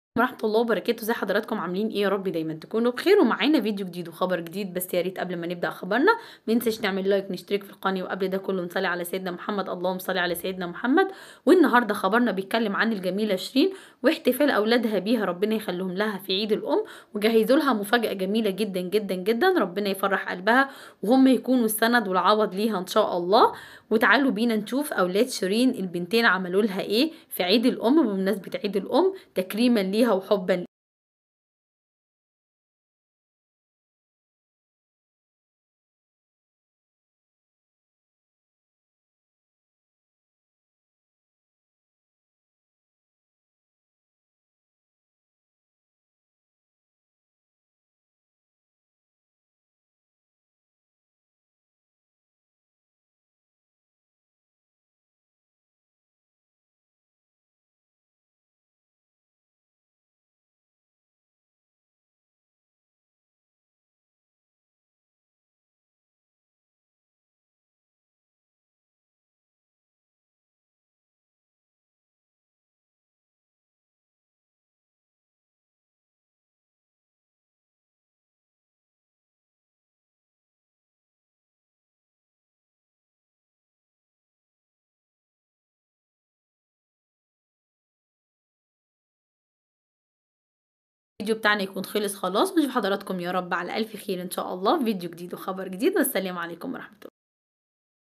ورحمة الله وبركاته، إزي حضراتكم عاملين إيه؟ يا رب دايمًا تكونوا بخير، ومعانا فيديو جديد وخبر جديد، بس يا ريت قبل ما نبدأ خبرنا ما ننساش نعمل لايك ونشترك في القناة، وقبل ده كله نصلي على سيدنا محمد، اللهم صل على سيدنا محمد. والنهارده خبرنا بيتكلم عن الجميلة شيرين واحتفال أولادها بيها ربنا يخليهم لها في عيد الأم، وجهزوا لها مفاجأة جميلة جدًا جدًا جدًا، ربنا يفرح قلبها وهم يكونوا السند والعوض ليها إن شاء الله. وتعالوا بينا نشوف أولاد شيرين البنتين عملوا لها إيه في عيد الأم بمناسبة عيد الأم تكريمًا ليها وحبًا الفيديو بتاعنا يكون خلص خلاص، ونشوف حضراتكم يا رب على ألف خير إن شاء الله في فيديو جديد وخبر جديد، والسلام عليكم ورحمة الله.